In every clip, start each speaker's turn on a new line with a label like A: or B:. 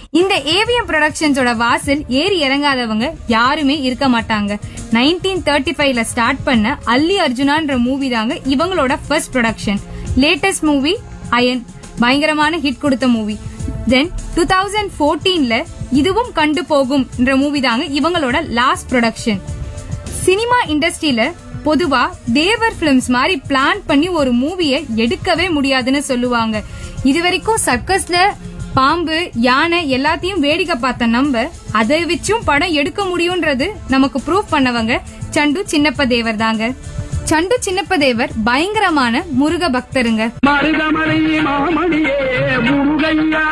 A: இந்த ஏவிஎம் ப்ரொடக்ஷன்ஸோட வாசல் ஏறி இறங்காதவங்க யாருமே இருக்க மாட்டாங்க நைன்டீன் தேர்ட்டி ஃபைவ்ல ஸ்டார்ட் பண்ண அல்லி அர்ஜுனான்ற மூவி தாங்க இவங்களோட first production latest movie Ayan பயங்கரமான ஹிட் கொடுத்த மூவி தென் டூ தௌசண்ட் ஃபோர்டீன்ல இதுவும் கண்டு போகும் என்ற மூவி தாங்க இவங்களோட லாஸ்ட் ப்ரொடக்ஷன் சினிமா இண்டஸ்ட்ரியில பொதுவா தேவர் பிலிம்ஸ் மாதிரி பிளான் பண்ணி ஒரு மூவியை எடுக்கவே முடியாதுன்னு சொல்லுவாங்க இது வரைக்கும் சர்க்கஸ்ல பாம்பு யானை எல்லாத்தையும் வேடிக்கை பார்த்த நம்ம அதை வச்சும் படம் எடுக்க முடியும்ன்றது நமக்கு ப்ரூவ் பண்ணவங்க சண்டு சின்னப்ப தேவர் தாங்க சண்டு சின்னப்ப தேவர் பயங்கரமான முருக பக்தருங்க
B: மருதமலை மாமணியே முருகையா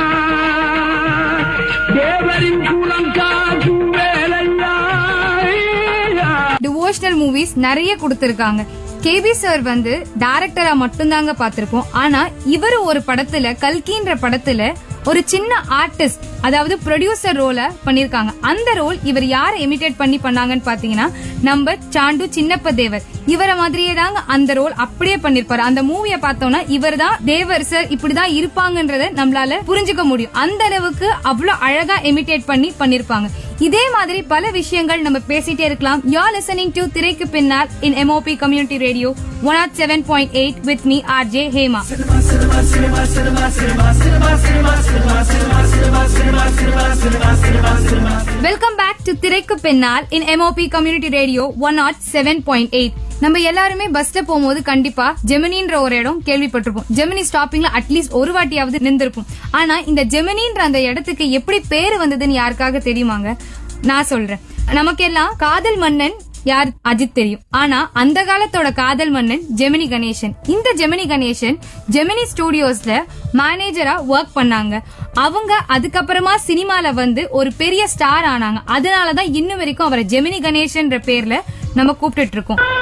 B: தேவரின் குலம் காக்கும் வேலையா
A: டிவோஷனல் மூவிஸ் நிறைய கொடுத்திருக்காங்க கேபி சார் வந்து டைரக்டரா மட்டும்தாங்க பார்த்திருக்கோம் ஆனா இவர் ஒரு படத்துல கல்கின்ற படத்துல ஒரு சின்ன ஆர்டிஸ்ட் அதாவது ப்ரொடியூசர் ரோல பண்ணிருக்காங்க அந்த ரோல் இவர் யாரை இமிடேட் பண்ணி பண்ணாங்கன்னு பாத்தீங்கன்னா நம்ம சாண்டு சின்னப்ப தேவர் இவர மாதிரியே தாங்க அந்த ரோல் அப்படியே பண்ணிருப்பாரு அந்த மூவியை பார்த்தோம்னா இவர் தான் தேவர் சார் இப்படிதான் இருப்பாங்கன்றத நம்மளால புரிஞ்சுக்க முடியும் அந்த அளவுக்கு அவ்வளவு அழகா இமிடேட் பண்ணி பண்ணிருப்பாங்க இதே மாதிரி பல விஷயங்கள் நம்ம பேசிட்டே இருக்கலாம் யூ ஆர் லிசனிங் டு திரைக்கு பின்னால் in MOP community radio one naught seven point eight with me R J Hema welcome back to திரைக்கு பின்னால் in MOP community radio one naught seven point eight நம்ம எல்லாருமே பஸ்ல போகும்போது கண்டிப்பா ஜெமினின்ற ஒரு இடம் கேள்விப்பட்டிருப்போம் ஜெமினி ஸ்டாப்பிங்ல அட்லீஸ்ட் ஒரு வாட்டியாவது நின்றுருப்போம் ஆனா இந்த ஜெமினின்ற அந்த இடத்துக்கு எப்படி பேரு வந்ததுன்னு யாருக்காக தெரியுமாங்க நான் சொல்றேன் நமக்கெல்லாம் காதல் மன்னன் யார் அஜித் தெரியும் ஆனா அந்த காலத்தோட காதல் மன்னன் ஜெமினி கணேசன் இந்த ஜெமினி கணேசன் ஜெமினி ஸ்டுடியோஸ்ல மேனேஜரா ஒர்க் பண்ணாங்க அவங்க அதுக்கப்புறமா சினிமால வந்து ஒரு பெரிய ஸ்டார் ஆனாங்க அதனாலதான் இன்னும் வரைக்கும் அவரை ஜெமினி கணேசன்ற பேர்ல நம்ம கூப்பிட்டுட்டு இருக்கோம்